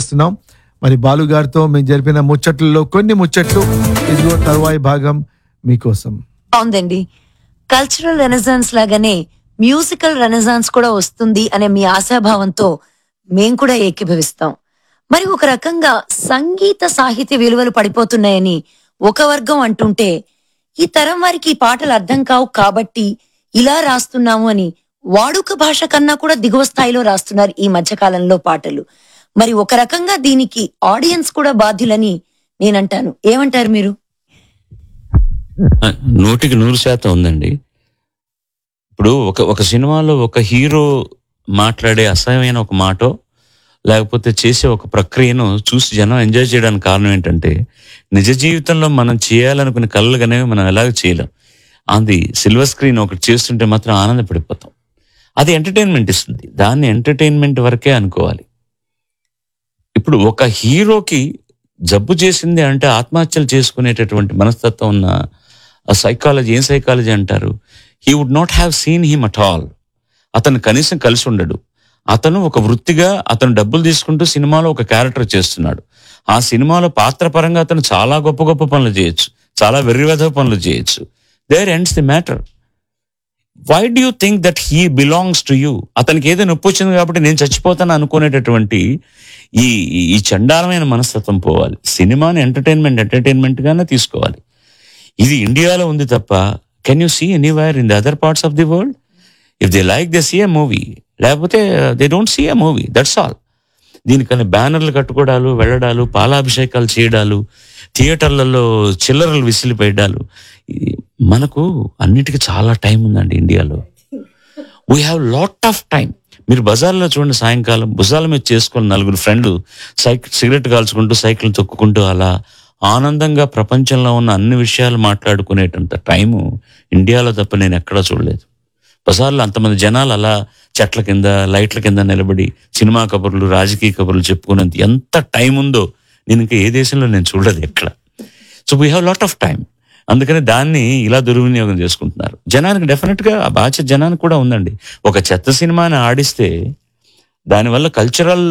చేస్తున్నాం మరి బాలు గారితో మేము జరిపిన ముచ్చట్లలో కొన్ని ముచ్చట్లు ఇదిగో తరువాయి భాగం మీకోసం బాగుందండి కల్చరల్ రెనెసాన్స్ లాగానే మ్యూజికల్ రెనెసాన్స్ కూడా వస్తుంది అనే మీ ఆశాభావంతో మేం కూడా ఏకీభవిస్తాం మరి ఒక రకంగా సంగీత సాహిత్య విలువలు పడిపోతున్నాయని ఒక వర్గం అంటుంటే ఈ తరం వారికి ఈ పాటలు అర్థం కావు కాబట్టి ఇలా రాస్తున్నాము అని వాడుక భాష కన్నా కూడా దిగువ స్థాయిలో రాస్తున్నారు ఈ మధ్య కాలంలో పాటలు మరి ఒక రకంగా దీనికి ఆడియన్స్ కూడా బాధ్యులని నేనంటాను ఏమంటారు మీరు ఆ, నూటికి నూరు శాతం ఉందండి ఇప్పుడు ఒక ఒక సినిమాలో ఒక హీరో మాట్లాడే అసహ్యమైన ఒక మాటో లేకపోతే చేసే ఒక ప్రక్రియను చూసి జనం ఎంజాయ్ చేయడానికి కారణం ఏంటంటే నిజ జీవితంలో మనం చేయాలనుకునే కళ్ళు అనేవి మనం ఎలాగ చేయలేం అది సిల్వర్ స్క్రీన్ ఒకటి చేస్తుంటే మాత్రం ఆనందపడిపోతాం అది ఎంటర్టైన్మెంట్ ఇస్తుంది దాన్ని ఎంటర్టైన్మెంట్ వరకే అనుకోవాలి ఇప్పుడు ఒక హీరోకి జబ్బు చేసింది అంటే ఆత్మహత్యలు చేసుకునేటటువంటి మనస్తత్వం ఉన్న సైకాలజీ ఏం సైకాలజీ అంటారు he would not have seen him at all అతను కనీసం కలిసి ఉండడు అతను ఒక వృత్తిగా అతను డబ్బులు తీసుకుంటూ సినిమాలో ఒక క్యారెక్టర్ చేస్తున్నాడు ఆ సినిమాలో పాత్ర పరంగా అతను చాలా గొప్ప గొప్ప పనులు చేయొచ్చు చాలా వెర్రివెధ పనులు చేయొచ్చు there ends the matter why do you think that he belongs to you అతనికి ఏదో నొప్పి వచ్చింది కాబట్టి నేను చచ్చిపోతాను అనుకునేటటువంటి ఈ ఈ- ఈ చండాలమైన మనస్తత్వం పోవాలి సినిమాని ఎంటర్టైన్మెంట్ ఎంటర్టైన్మెంట్ గానే తీసుకోవాలి ఇది ఇండియాలో ఉంది తప్ప can you see anywhere in the other parts of the world if they like they see a movie లేకపోతే they don't see a movie that's all దీనికని బ్యానర్లు కట్టుకోవడాలు వెళ్ళడాలు పాలాభిషేకాలు చేయడాలు థియేటర్లలో చిల్లరలు విసిలిపోయడాలు ఇది మనకు అన్నిటికీ చాలా టైం ఉందండి ఇండియాలో we have lot of time మీరు బజార్లో చూడండి సాయంకాలం భుజాల మీద చేసుకొని నలుగురు ఫ్రెండ్లు సైకిల్ సిగరెట్ కాల్చుకుంటూ సైకిల్ తొక్కుకుంటూ అలా ఆనందంగా ప్రపంచంలో ఉన్న అన్ని విషయాలు మాట్లాడుకునేటంత టైము ఇండియాలో తప్ప నేను ఎక్కడా చూడలేదు బజార్లో అంతమంది జనాలు అలా చెట్ల కింద లైట్ల కింద నిలబడి సినిమా కబుర్లు రాజకీయ కబుర్లు చెప్పుకునేంత ఎంత టైం ఉందో నేను ఇంకా ఏ దేశంలో నేను చూడలేదు ఎక్కడ so we have lot of time అందుకని దాన్ని ఇలా దుర్వినియోగం చేసుకుంటున్నారు జనానికి డెఫినెట్ గా ఆ బాధ్యత జనానికి కూడా ఉందండి ఒక చెత్త సినిమాని ఆడిస్తే దానివల్ల కల్చరల్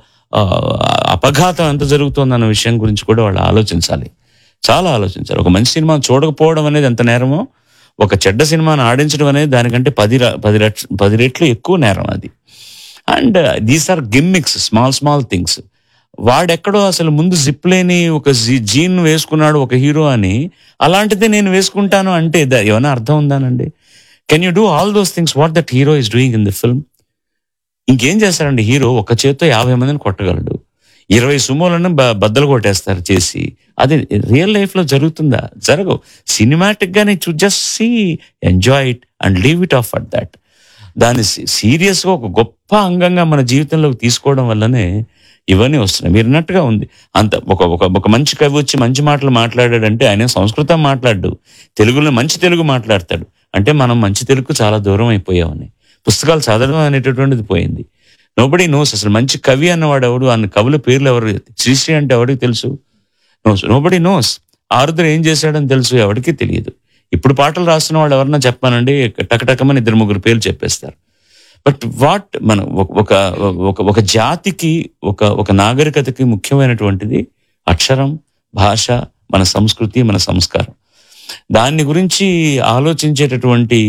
అపఘాతం ఎంత జరుగుతుందన్న విషయం గురించి కూడా వాళ్ళు ఆలోచించాలి చాలా ఆలోచించాలి ఒక మంచి సినిమా చూడకపోవడం అనేది ఎంత నేరమో ఒక చెడ్డ సినిమాను ఆడించడం అనేది దానికంటే పది ర- పది రెట్- పది రెట్లు ఎక్కువ నేరం అది and these are gimmicks small small things వాడెక్కడో అసలు ముందు జిప్ లేని ఒక జీ- జీన్ వేసుకున్నాడు ఒక హీరో అని అలాంటిదే నేను వేసుకుంటాను అంటే దా- ఏమైనా అర్థం ఉందానండి can you do all those things what that hero is doing in the film ఇంకేం చేస్తారండి హీరో ఒక చేత్తో యాభై మందిని కొట్టగలడు ఇరవై సుమోలను బ- బద్దలు కొట్టేస్తారు చేసి అది రియల్ లైఫ్ లో జరుగుతుందా జరగవు సినిమాటిక్ గానే చూ just see enjoy it and leave it off at that దాన్ని సీరియస్ గా ఒక గొప్ప అంగంగా మన జీవితంలోకి తీసుకోవడం వల్లనే ఇవన్నీ వస్తున్నాయి మీరు అన్నట్టుగా ఉంది అంత ఒక ఒక ఒక మంచి కవి వచ్చి మంచి మాటలు మాట్లాడాడంటే ఆయన సంస్కృతం మాట్లాడు తెలుగులో మంచి తెలుగు మాట్లాడతాడు అంటే మనం మంచి తెలుగు చాలా దూరం అయిపోయామని పుస్తకాలు చదవడం అనేటటువంటిది పోయింది నోబడి నోస్ అసలు మంచి కవి అన్నవాడు ఎవడు అన్న కవుల పేర్లు ఎవరు శ్రీశ్రీ అంటే ఎవరికి తెలుసు నోస్ నోబడి నోస్ ఆరుద్ర ఏం చేశాడని తెలుసు ఎవరికి తెలియదు ఇప్పుడు పాటలు రాస్తున్న వాళ్ళు ఎవరన్నా చెప్పానండి టకటకమని ఇద్దరు ముగ్గురు పేర్లు చెప్పేస్తారు బట్ వాట్ మన ఒక- ఒక ఒక ఒక జాతికి ఒక ఒక నాగరికతకి ముఖ్యమైనటువంటిది అక్షరం భాష మన సంస్కృతి మన సంస్కారం దాన్ని గురించి ఆలోచించేటటువంటి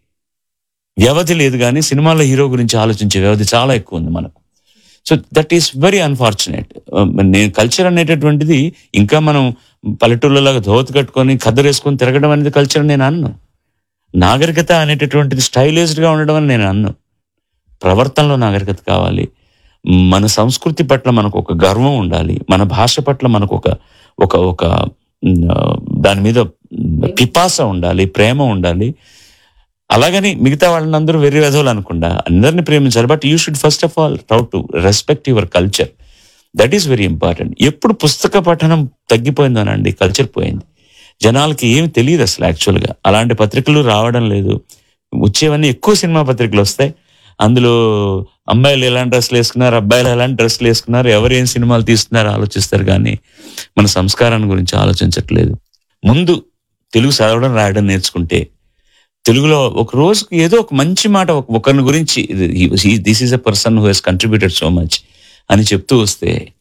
వ్యవధి లేదు కానీ సినిమాలో హీరో గురించి ఆలోచించే వ్యవధి చాలా ఎక్కువ ఉంది మనకు so that is very unfortunate నేను కల్చర్ అనేటటువంటిది ఇంకా మనం పల్లెటూళ్ళలాగా ధోతి కట్టుకొని ఖద్దరేసుకొని తిరగడం అనేది కల్చర్ నేను అన్ను నాగరికత అనేటటువంటిది స్టైలైజ్డ్ గా ఉండడం అని నేను అన్ను ప్రవర్తనలో నాగరికత కావాలి మన సంస్కృతి పట్ల మనకు ఒక గర్వం ఉండాలి మన భాష పట్ల మనకు ఒక ఒక ఒక ఉమ్, ఆ, దాని మీద పిపాస ఉండాలి ప్రేమ ఉండాలి అలాగని మిగతా వాళ్ళని అందరూ వెర్రి వెధవులు అనుకుండా అందరిని ప్రేమించాలి but you should first of all try to respect your culture that is very important ఎప్పుడు పుస్తక పఠనం తగ్గిపోయిందోనండి కల్చర్ పోయింది జనాలకి ఏమి తెలియదు అసలు యాక్చువల్గా అలాంటి పత్రికలు రావడం లేదు వచ్చేవన్నీ ఎక్కువ సినిమా పత్రికలు వస్తాయి అందులో అమ్మాయిలు ఎలాంటి డ్రెస్సులు వేసుకున్నారు అబ్బాయిలు ఎలాంటి డ్రెస్సులు వేసుకున్నారు ఎవరు ఏం సినిమాలు తీస్తున్నారు ఆలోచిస్తారు కానీ మన సంస్కారాన్ని గురించి ఆలోచించట్లేదు ముందు తెలుగు చదవడం రాయడం నేర్చుకుంటే తెలుగులో ఒక రోజుకి ఏదో ఒక మంచి మాట ఒక- ఒకరిని గురించి this is a person who has contributed so much అని చెప్తూ వస్తే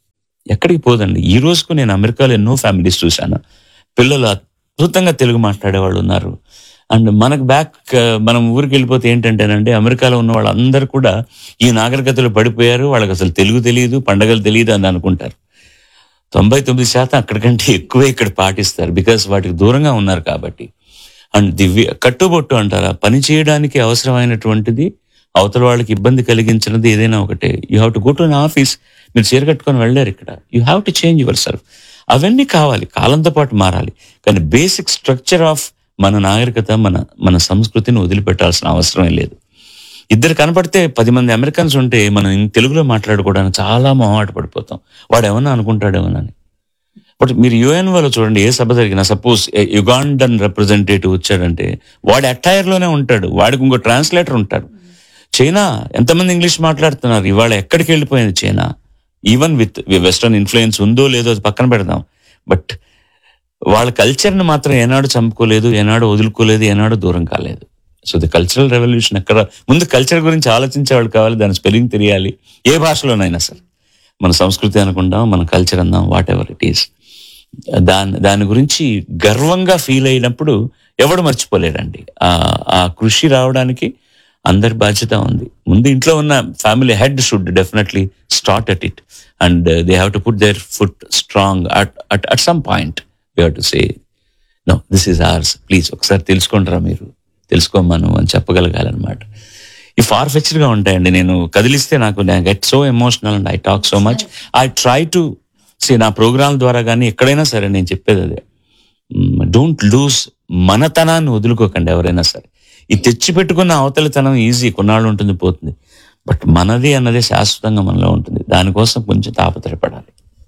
ఎక్కడికి పోదండి ఈ రోజుకు నేను అమెరికాలో ఎన్నో ఫ్యామిలీస్ చూశాను పిల్లలు అద్భుతంగా తెలుగు మాట్లాడే వాళ్ళు ఉన్నారు అండ్ మనకు బ్యాక్ మనం ఊరికి వెళ్ళిపోతే ఏంటంటేనండి అమెరికాలో ఉన్న వాళ్ళందరూ కూడా ఈ నాగరికతలో పడిపోయారు వాళ్ళకి అసలు తెలుగు తెలియదు పండగలు తెలియదు అని అనుకుంటారు తొంభై తొమ్మిది శాతం అక్కడికంటే ఎక్కువే ఇక్కడ పాటిస్తారు బికాస్ వాటికి దూరంగా ఉన్నారు కాబట్టి అండ్ దివ్య కట్టుబొట్టు అంటారా పని చేయడానికి అవసరమైనటువంటిది అవతల వాళ్ళకి ఇబ్బంది కలిగించినది ఏదైనా ఒకటే you have to go to an office మీరు చీర కట్టుకొని వెళ్ళారు ఇక్కడ you have to change yourself అవన్నీ కావాలి కాలంతో పాటు మారాలి కానీ బేసిక్ స్ట్రక్చర్ ఆఫ్ మన నాగరికత మన మన సంస్కృతిని వదిలిపెట్టాల్సిన అవసరం లేదు ఇద్దరు కనపడితే పది మంది అమెరికన్స్ ఉంటే మనం తెలుగులో మాట్లాడుకోవడానికి చాలా మొహమాట పడిపోతాం వాడు ఏమన్నా అనుకుంటాడేమోనని బట్ మీరు యుఎన్ వాళ్ళు చూడండి ఏ సభ జరిగినా సపోజ్ యుగాండన్ రిప్రజెంటేటివ్ వచ్చాడంటే వాడి attire లోనే ఉంటాడు వాడికి ఇంకో ట్రాన్స్లేటర్ ఉంటాడు చైనా ఎంతమంది ఇంగ్లీష్ మాట్లాడుతున్నారు ఇవాళ ఎక్కడికి వెళ్ళిపోయింది China even with western influence ఉందో లేదో అది పక్కన పెడదాం బట్ వాళ్ళ కల్చర్ని మాత్రం ఏనాడు చంపుకోలేదు ఏనాడు వదులుకోలేదు ఏనాడు దూరం కాలేదు సో ది కల్చరల్ రెవల్యూషన్ ఎక్కడ ముందు కల్చర్ గురించి ఆలోచించే వాళ్ళు కావాలి దాని స్పెల్లింగ్ తెలియాలి ఏ భాషలోనైనా సరే మన సంస్కృతి అనుకుంటాం మన కల్చర్ అందాం వాట్ ఎవర్ ఇట్ ఈస్ దాని దాని గురించి గర్వంగా ఫీల్ అయినప్పుడు ఎవడు మర్చిపోలేడండి ఆ ఆ కృషి రావడానికి అందరి బాధ్యత ఉంది ముందు ఇంట్లో ఉన్న family head should definitely start at it and they have to put their foot strong at at at some point you have to say no this is ours please ఒకసారి తెలుసుకుంటారా మీరు తెలుసుకోమను అని చెప్పగలగాలన్నమాట ఈ ఫార్ ఫెచ్డ్ గా ఉంటాయండి నేను కదిలిస్తే నాకు get so emotional and I talk so much I try to say నా ప్రోగ్రాం ద్వారా కానీ ఎక్కడైనా సరే నేను చెప్పేది అదే డోంట్ లూజ్ మనతనాన్ని వదులుకోకండి ఎవరైనా సరే ఈ తెచ్చి పెట్టుకున్న అవతలితనం ఈజీ కొన్నాళ్ళు ఉంటుంది పోతుంది బట్ మనది అన్నది శాశ్వతంగా మనలో ఉంటుంది దానికోసం కొంచెం తాపత్రపడాలి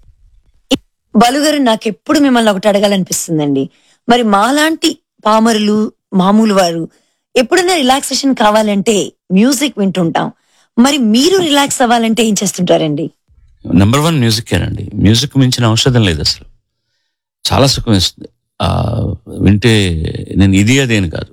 బలుగారు నాకు ఎప్పుడు మిమ్మల్ని ఒకటి అడగాలనిపిస్తుందండి మరి మాలాంటి పామరులు మామూలు వారు ఎప్పుడైనా రిలాక్సేషన్ కావాలంటే మ్యూజిక్ వింటుంటాం మరి మీరు రిలాక్స్ అవ్వాలంటే ఏం చేస్తుంటారండి నెంబర్ వన్ మ్యూజిక్ ఏనండి మ్యూజిక్ మించిన ఔషధం లేదు అసలు చాలా సుఖం ఇస్తుంది ఆ, వింటే నేను ఇది అదేని కాదు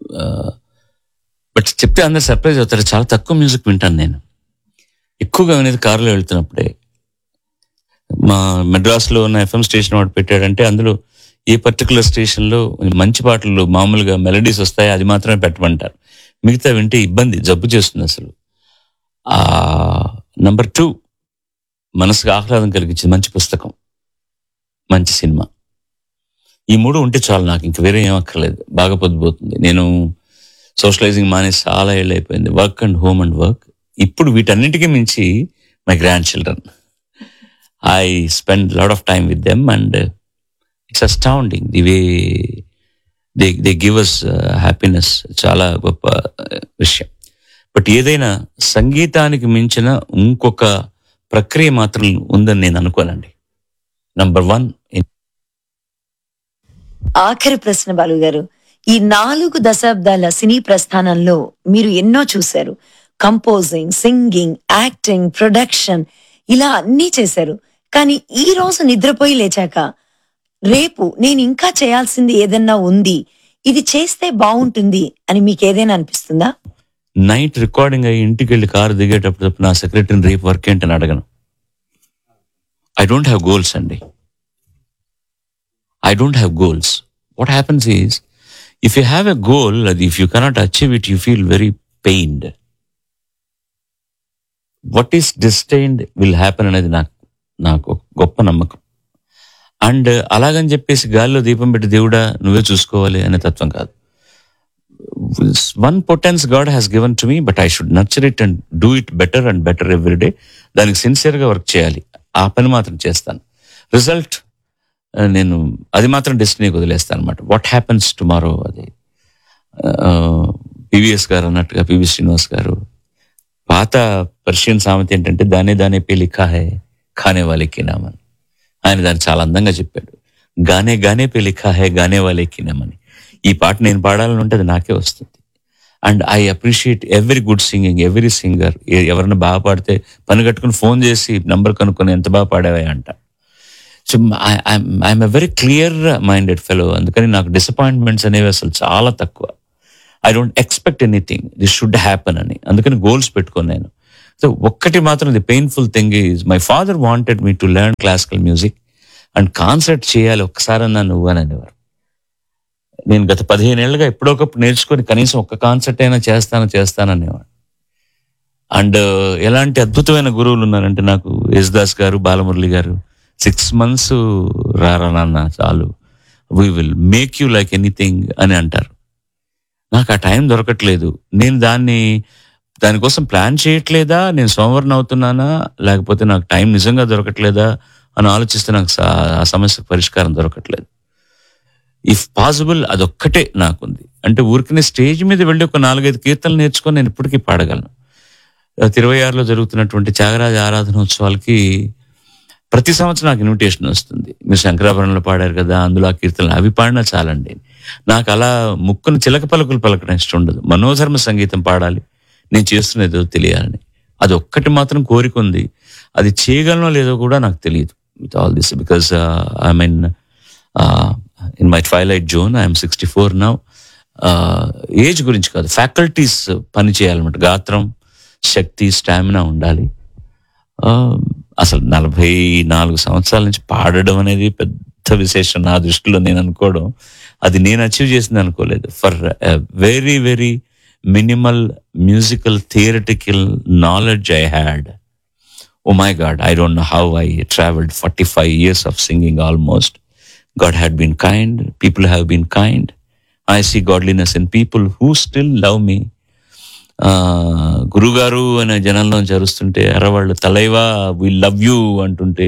బట్ చెప్తే అందరు సర్ప్రైజ్ అవుతారు చాలా తక్కువ మ్యూజిక్ వింటాను నేను ఎక్కువగా వినేది కారులో వెళ్తున్నప్పుడే మా మెడ్రాస్లో ఉన్న ఎఫ్ఎం స్టేషన్ వాడు పెట్టాడంటే అందులో ఏ పర్టికులర్ స్టేషన్లో మంచి పాటలు మామూలుగా మెలడీస్ వస్తాయి అది మాత్రమే పెట్టమంటారు మిగతా వింటే ఇబ్బంది జబ్బు చేస్తుంది అసలు ఆ నంబర్ టూ మనసుకు ఆహ్లాదం కలిగించింది మంచి పుస్తకం మంచి సినిమా ఈ మూడు ఉంటే చాలు నాకు ఇంక వేరే ఏం అక్కర్లేదు బాగా పొద్దుపోతుంది నేను సోషలైజింగ్ మానేసి చాలా ఏళ్ళు అయిపోయింది work and home and work ఇప్పుడు వీటన్నిటికీ మించి my grandchildren I spend lot of time with them and it's astounding the way they they give us happiness చాలా గొప్ప uh, విషయం బట్ ఏదైనా సంగీతానికి మించిన ఇంకొక ప్రక్రియ మాత్రం ఉందని నేను అనుకోనండి నంబర్ వన్ ఆఖరి ప్రశ్న బాలు గారు ఈ నాలుగు దశాబ్దాల సినీ ప్రస్థానంలో మీరు ఎన్నో చూశారు కంపోజింగ్ సింగింగ్ యాక్టింగ్ ప్రొడక్షన్ ఇలా అన్నీ చేశారు కానీ ఈ రోజు నిద్రపోయి లేచాక రేపు నేను ఇంకా చేయాల్సింది ఏదన్నా ఉంది ఇది చేస్తే బాగుంటుంది అని మీకు ఏదైనా అనిపిస్తుందా నైట్ రికార్డింగ్ అయ్యి ఇంటికి వెళ్ళి కారు దిగేటప్పుడు తప్ప నా సెక్రటరీని రేపు వర్క్ ఏంటని అడగను ఐ డోంట్ హ్యావ్ గోల్స్ అండి I don't have goals what happens is if you have a goal అది if you cannot achieve it you feel very pained what is destined will happen అనేది నాకు నాకు ఒక గొప్ప నమ్మకం అండ్ అలాగని చెప్పేసి గాలిలో దీపం పెట్టి దేవుడా నువ్వే చూసుకోవాలి అనే తత్వం కాదు one potence God has given to me but I should nurture it and do it better and better every day దానికి సిన్సియర్ గా వర్క్ చేయాలి ఆ పని మాత్రం చేస్తాను రిజల్ట్ నేను అది మాత్రం డెస్టినీకి వదిలేస్తాను అనమాట వాట్ హ్యాపెన్స్ టుమారో అది పివిఎస్ గారు అన్నట్టుగా పివి శ్రీనివాస్ గారు పాత పర్షియన్ సామెత ఏంటంటే దానే దానే పే లిఖా హే ఖానే వాలేకి నామని ఆయన దాన్ని చాలా అందంగా చెప్పాడు గానే గానే పే లిఖా హే గానే వాలేకి నామని ఈ పాట నేను పాడాలని ఉంటే అది నాకే వస్తుంది and I appreciate every good singing every singer ఎవరైనా బాగా పాడితే పని కట్టుకుని ఫోన్ చేసి నంబర్ కనుక్కొని ఎంత బాగా పాడావా అంట so I'm a very clear minded fellow అందుకని నాకు డిసప్పాయింట్మెంట్స్ అనేవి అసలు చాలా తక్కువ I don't expect anything this should happen అని అందుకని గోల్స్ పెట్టుకోను నేను సో ఒక్కటి మాత్రం the painful thing is my father wanted me to learn classical music and concert చేయాలి ఒక్కసారన్నా నువ్వు అని అనేవారు నేను గత పదిహేను ఏళ్ళుగా ఎప్పుడొకప్పుడు నేర్చుకొని కనీసం ఒక్క కాన్సర్ట్ అయినా చేస్తాను చేస్తాను అనేవాడు అండ్ ఎలాంటి అద్భుతమైన గురువులు ఉన్నారంటే నాకు యేసుదాస్ గారు బాలమురళి గారు సిక్స్ మంత్స్ రారా నాన్న చాలు we will make you like anything అని అంటారు నాకు ఆ టైం దొరకట్లేదు నేను దాన్ని దానికోసం ప్లాన్ చేయట్లేదా నేను సోమవారం అవుతున్నానా లేకపోతే నాకు టైం నిజంగా దొరకట్లేదా అని ఆలోచిస్తే నాకు సా- ఆ సమస్యకు పరిష్కారం దొరకట్లేదు ఇఫ్ పాసిబుల్ అదొక్కటే నాకుంది అంటే ఊరికనే స్టేజ్ మీద వెళ్ళి ఒక నాలుగైదు కీర్తనలు నేర్చుకొని నేను ఇప్పటికీ పాడగలను ఇరవై ఆరులో జరుగుతున్నటువంటి త్యాగరాజ ఆరాధనోత్సవాలకి ప్రతి సంవత్సరం నాకు ఇన్విటేషన్ వస్తుంది మీరు శంకరాభరణంలో పాడారు కదా అందులో ఆ కీర్తనలు అవి పాడినా చాలండి నాకు అలా ముక్కును చిలక పలుకులు పలకడం ఇష్టం ఉండదు మనోధర్మ సంగీతం పాడాలి నేను చేస్తున్నది ఏదో తెలియాలని అది ఒక్కటి మాత్రం కోరిక ఉంది అది చేయగలనో లేదో కూడా నాకు తెలియదు with all this because I mean in my twilight zone I'm sixty four now age గురించి కాదు ఫ్యాకల్టీస్ పని చేయాలన్నమాట గాత్రం శక్తి స్టామినా ఉండాలి ఆ, అసలు నలభై నాలుగు సంవత్సరాల నుంచి పాడడం అనేది పెద్ద విశేషం నా దృష్టిలో నేను అనుకోవడం అది నేను అచీవ్ చేసింది అనుకోలేదు for very very minimal musical theoretical knowledge I had oh my God I don't know how I travelled forty five years of singing almost God had been kind people have been kind I see godliness in people who still love me గురుగారు అనే జనంలో జరుస్తుంటే అరవాళ్ళు Thalaiva we love you అంటుంటే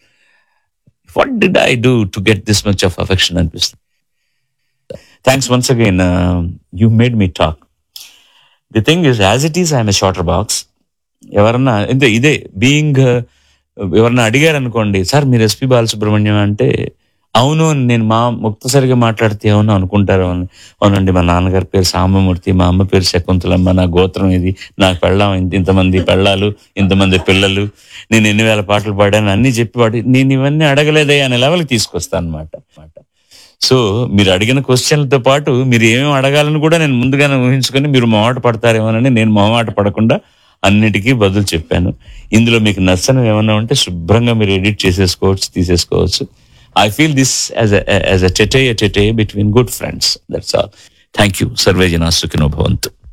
what did I do to get this much of affection అనిపిస్తుంది thanks once again you made me talk the thing is as it is I'm a chatterbox ఎవరన్నా ఇంతే ఇదే బీయింగ్ ఎవరన్నా అడిగారు అనుకోండి sir మీరు SP Balasubrahmanyam అంటే అవును అని నేను మా ముక్తసరిగా మాట్లాడితే అవును అనుకుంటారు అని అవునండి మా నాన్నగారి పేరు సాంబమూర్తి మా అమ్మ పేరు శకుంతలమ్మ నా గోత్రం ఇది నాకు పెళ్ళాం ఇంత ఇంతమంది పెళ్ళాలు ఇంతమంది పిల్లలు నేను ఎన్ని వేల పాటలు పాడాను అన్ని చెప్పి పాడి నేను ఇవన్నీ అడగలేదే అనే లెవెల్కి తీసుకొస్తాను అనమాట సో మీరు అడిగిన క్వశ్చన్లతో పాటు మీరు ఏమేమి అడగాలని కూడా నేను ముందుగానే ఊహించుకొని మీరు మొహమాట పడతారేమోనని నేను మొహమాట పడకుండా అన్నిటికీ బదులు చెప్పాను ఇందులో మీకు నచ్చని ఏమన్నా ఉంటే శుభ్రంగా మీరు ఎడిట్ చేసేసుకోవచ్చు తీసేసుకోవచ్చు I feel this as as a tete-a-tete between good friends that's all thank you సర్వేజన సుఖినో భవంతు